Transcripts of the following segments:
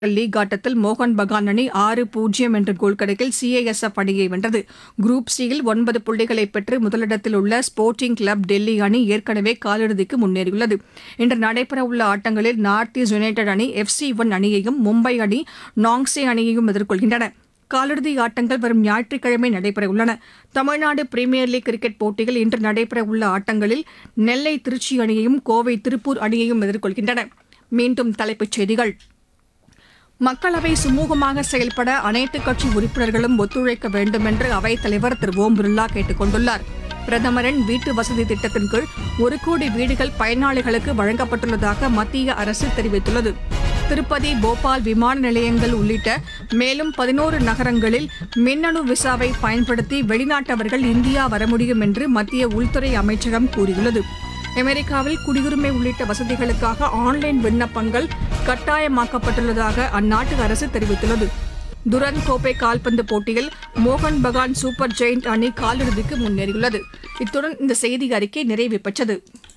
league ஆட்டத்தில் மோகன் பகான் அணி ஆறு பூஜ்ஜியம் என்ற கோல் கணக்கில் சிஐஎஸ்எஃப் அணியை வென்றது குரூப் சியில் ஒன்பது புள்ளிகளை பெற்று முதலிடத்தில் உள்ள ஸ்போர்ட்டிங் கிளப் டெல்லி அணி ஏற்கனவே காலிறுதிக்கு முன்னேறியுள்ளது இன்று நடைபெறவுள்ள ஆட்டங்களில் நார்த் ஈஸ்ட் யுனைடெட் அணி எஃப்சி ஒன் அணியையும் மும்பை அணி நாங்ஸே அணியையும் எதிர்கொள்கின்றன காலிறுதி ஆட்டங்கள் வரும் ஞாயிற்றுக்கிழமை நடைபெறவுள்ளன தமிழ்நாடு பிரீமியர் லீக் கிரிக்கெட் போட்டியில் இன்று நடைபெறவுள்ள ஆட்டங்களில் நெல்லை திருச்சி அணியையும் கோவை திருப்பூர் அணியையும் எதிர்கொள்கின்றன மீண்டும் தலைப்புச் செய்திகள் மக்களவை சுமூகமாக செயல்பட அனைத்துக் கட்சி உறுப்பினர்களும் ஒத்துழைக்க வேண்டும் என்று அவைத் தலைவர் திரு ஓம் பிர்லா கேட்டுக் கொண்டுள்ளார் பிரதமரின் வீட்டு வசதி திட்டத்தின் கீழ் ஒரு கோடி வீடுகள் பயனாளிகளுக்கு வழங்கப்பட்டுள்ளதாக மத்திய அரசு தெரிவித்துள்ளது திருப்பதி போபால் விமான நிலையங்கள் உள்ளிட்ட மேலும் பதினோரு நகரங்களில் மின்னணு விசாவை பயன்படுத்தி வெளிநாட்டவர்கள் இந்தியா வர முடியும் என்று மத்திய உள்துறை அமைச்சகம் கூறியுள்ளது அமெரிக்காவில் குடியுரிமை உள்ளிட்ட வசதிகளுக்காக ஆன்லைன் விண்ணப்பங்கள் கட்டாயமாக்கப்பட்டுள்ளதாக அந்நாட்டு அரசு தெரிவித்துள்ளது துரந்த் கோப்பை கால்பந்து போட்டியில் மோகன் பகான் சூப்பர் ஜெயிண்ட் அணி காலிறுதிக்கு முன்னேறியுள்ளது இத்துடன் இந்த செய்தி அறிக்கை நிறைவு பெற்றது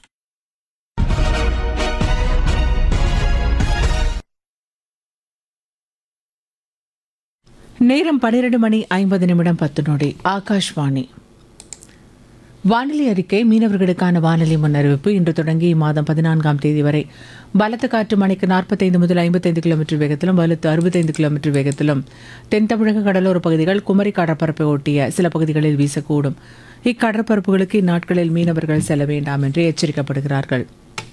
நேரம் பன்னிரண்டு மணி ஐம்பது நிமிடம் பத்து நொடி ஆகாஷ்வாணி வானிலை அறிக்கை மீனவர்களுக்கான வானிலை முன்னறிவிப்பு இன்று தொடங்கி இம்மாதம் பதினான்காம் தேதி வரை பலத்த காற்று மணிக்கு நாற்பத்தைந்து முதல் ஐம்பத்தைந்து கிலோமீட்டர் வேகத்திலும் வலுத்து அறுபத்தைந்து கிலோமீட்டர் வேகத்திலும் தென் தமிழக கடலோர பகுதிகள் குமரி கடற்பரப்பை ஒட்டிய சில பகுதிகளில் வீசக்கூடும் இக்கடற்பரப்புகளுக்கு இந்நாட்களில் மீனவர்கள் செல்ல வேண்டாம் என்று எச்சரிக்கப்படுகிறார்கள்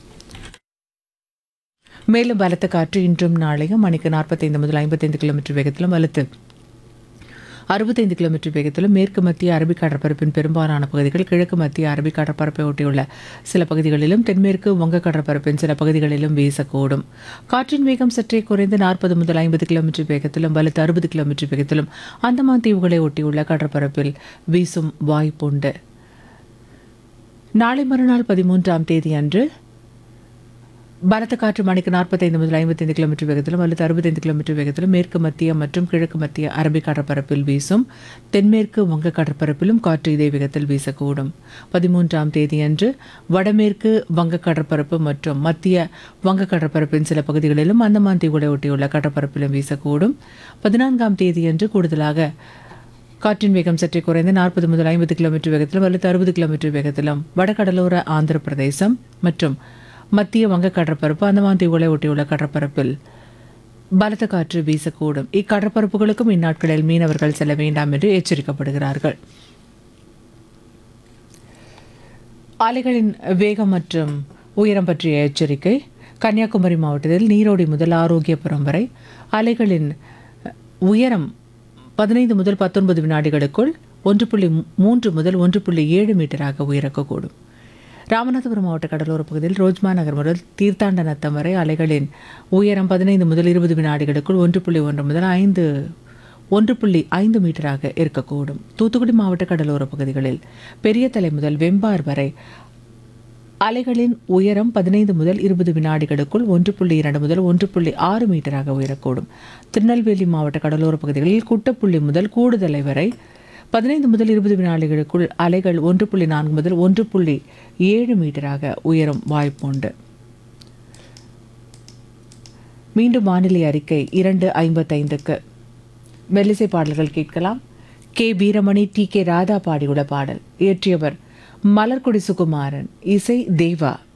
மேலும் பலத்த காற்று இன்றும் நாளையும் மணிக்கு நாற்பத்தைந்து முதல் ஐம்பத்தைந்து கிலோமீட்டர் வேகத்திலும் வலுத்து அறுபத்தைந்து கிலோமீட்டர் வேகத்திலும் மேற்கு மத்திய அரபிக் கடற்பரப்பின் பெரும்பாலான பகுதிகள் கிழக்கு மத்திய அரபிக் கடற்பரப்பை ஒட்டியுள்ள சில பகுதிகளிலும் தென்மேற்கு வங்க கடற்பரப்பின் சில பகுதிகளிலும் வீசக்கூடும் காற்றின் வேகம் சற்றே குறைந்து நாற்பது முதல் ஐம்பது கிலோமீட்டர் வேகத்திலும் வலுத்து அறுபது கிலோமீட்டர் வேகத்திலும் அந்தமான் தீவுகளை ஒட்டியுள்ள கடற்பரப்பில் வீசும் வாய்ப்புண்டு நாளை மறுநாள் பதிமூன்றாம் தேதி அன்று பலத்த காற்று மணிக்கு நாற்பத்தைந்து முதல் ஐம்பத்தைந்து கிலோமீட்டர் வேகத்திலும் அல்லது அறுபத்தைந்து கிலோமீட்டர் வேகத்திலும் மேற்கு மத்திய மற்றும் கிழக்கு மத்திய அரபிக் கடற்பரப்பில் வீசும் தென்மேற்கு வங்க கடற்பரப்பிலும் காற்று இதே வேகத்தில் வீசக்கூடும் பதிமூன்றாம் தேதியன்று வடமேற்கு வங்க கடற்பரப்பு மற்றும் மத்திய வங்க கடற்பரப்பின் சில பகுதிகளிலும் அந்தமான் தீவுகளை ஒட்டியுள்ள கடற்பரப்பிலும் வீசக்கூடும் பதினான்காம் தேதியன்று கூடுதலாக காற்றின் வேகம் சற்றே குறைந்து நாற்பது முதல் ஐம்பது கிலோமீட்டர் வேகத்திலும் அல்லது அறுபது கிலோமீட்டர் வேகத்திலும் வடகடலோர ஆந்திர பிரதேசம் மற்றும் மத்திய வங்க கடற்பரப்பு அந்தமான் தீவுகளை ஒட்டியுள்ள கடற்பரப்பில் பலத்த காற்று வீசக்கூடும் இக்கடற்பரப்புகளுக்கும் இந்நாட்களில் மீனவர்கள் செல்ல வேண்டாம் என்று எச்சரிக்கப்படுகிறார்கள் அலைகளின் வேகம் மற்றும் உயரம் பற்றிய எச்சரிக்கை கன்னியாகுமரி மாவட்டத்தில் நீரோடி முதல் ஆரோக்கியபுரம் வரை அலைகளின் உயரம் பதினைந்து முதல் பத்தொன்பது வினாடிகளுக்குள் ஒன்று புள்ளி மூன்று முதல் ஒன்று புள்ளி ஏழு மீட்டராக உயரக்கூடும் ராமநாதபுரம் மாவட்ட கடலோர பகுதியில் ரோஜ்மா நகர் முதல் தீர்த்தாண்ட நத்தம் வரை அலைகளின் உயரம் பதினைந்து முதல் இருபது வினாடிகளுக்குள் ஒன்று புள்ளி ஒன்று முதல் ஐந்து ஒன்று புள்ளி ஐந்து மீட்டராக இருக்கக்கூடும் தூத்துக்குடி மாவட்ட கடலோர பகுதிகளில் பெரிய தலை முதல் வெம்பார் வரை அலைகளின் உயரம் பதினைந்து முதல் இருபது வினாடிகளுக்குள் ஒன்று புள்ளி இரண்டு முதல் ஒன்று புள்ளி ஆறு மீட்டராக உயரக்கூடும் திருநெல்வேலி மாவட்ட கடலோர பகுதிகளில் குட்டப்புள்ளி முதல் கூடுதலை வரை பதினைந்து முதல் இருபது வினாடிகளுக்குள் அலைகள் ஒன்று புள்ளி நான்கு முதல் ஒன்று புள்ளி ஏழு மீட்டராக உயரும் வாய்ப்புண்டு மீண்டும் வானிலை அறிக்கை இரண்டு ஐம்பத்தைந்துக்கு மெல்லிசை பாடல்கள் கேட்கலாம் K Veeramani T K Radha பாடியுள்ள பாடல் இயற்றியவர் மலர்கொடி சுகுமாரன் இசை தேவா